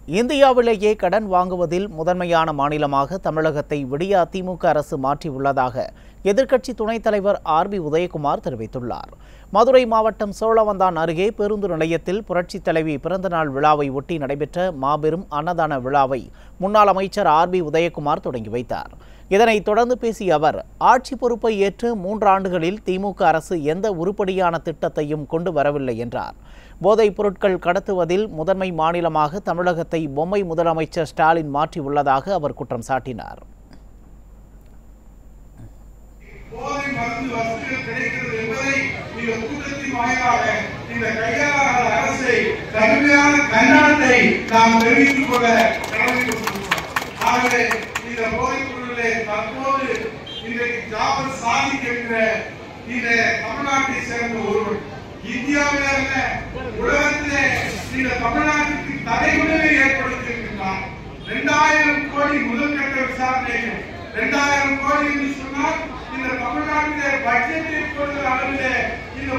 இந்தியாவிலேயே கடன் வாங்குவதில் முதன்மையான மாநிலமாக தமிழகத்தை விடியா திமுக அரசு மாற்றியுள்ளதாக எதிர்க்கட்சி துணைத் தலைவர் ஆர் பி உதயகுமார் தெரிவித்துள்ளார் மதுரை மாவட்டம் சோழவந்தான் அருகே பேருந்து நிலையத்தில் புரட்சித் தலைவி பிறந்தநாள் விழாவை ஒட்டி நடைபெற்ற மாபெரும் அன்னதான விழாவை முன்னாள் அமைச்சர் ஆர் பி உதயகுமார் தொடங்கி வைத்தார் இதனைத் தொடர்ந்து பேசிய அவர் ஆட்சி பொறுப்பை ஏற்று மூன்றாண்டுகளில் திமுக அரசு எந்த உருப்படியான திட்டத்தையும் கொண்டு வரவில்லை என்றார் போதைப் பொருட்கள் கடத்துவதில் முதன்மை மாநிலமாக தமிழகத்தை பொம்மை முதலமைச்சர் ஸ்டாலின் மாற்றியுள்ளதாக அவர் குற்றம் சாட்டினார் போதை மருந்து வசதிகள் கிடைக்கிறது என்பதை இந்த கூட்டத்தின் வாயிலாக இந்த கையாளாத அரசை கடுமையான கண்டனத்தை நாம் தெரிவித்துக் கொள்ள கடமைப்பட்டிருக்கிறோம் ஆகவே இந்த போதைப் பொருளிலே தற்போது இன்றைக்கு ஜாபர் சாதிக் என்கிற இந்த தமிழ்நாட்டை சேர்ந்த ஒருவர் இந்தியாவிலே அல்ல உலகத்திலே இந்த தமிழ்நாட்டுக்கு தலைமுறையை ஏற்படுத்தியிருக்கின்றார் இரண்டாயிரம் கோடி முதல்கட்ட விசாரணைகள் இரண்டாயிரம் கோடி என்று சொன்னால் இந்த தமிழ்நாட்டிலே பட்ஜெட்டை பொறுத்த அளவிலே இந்த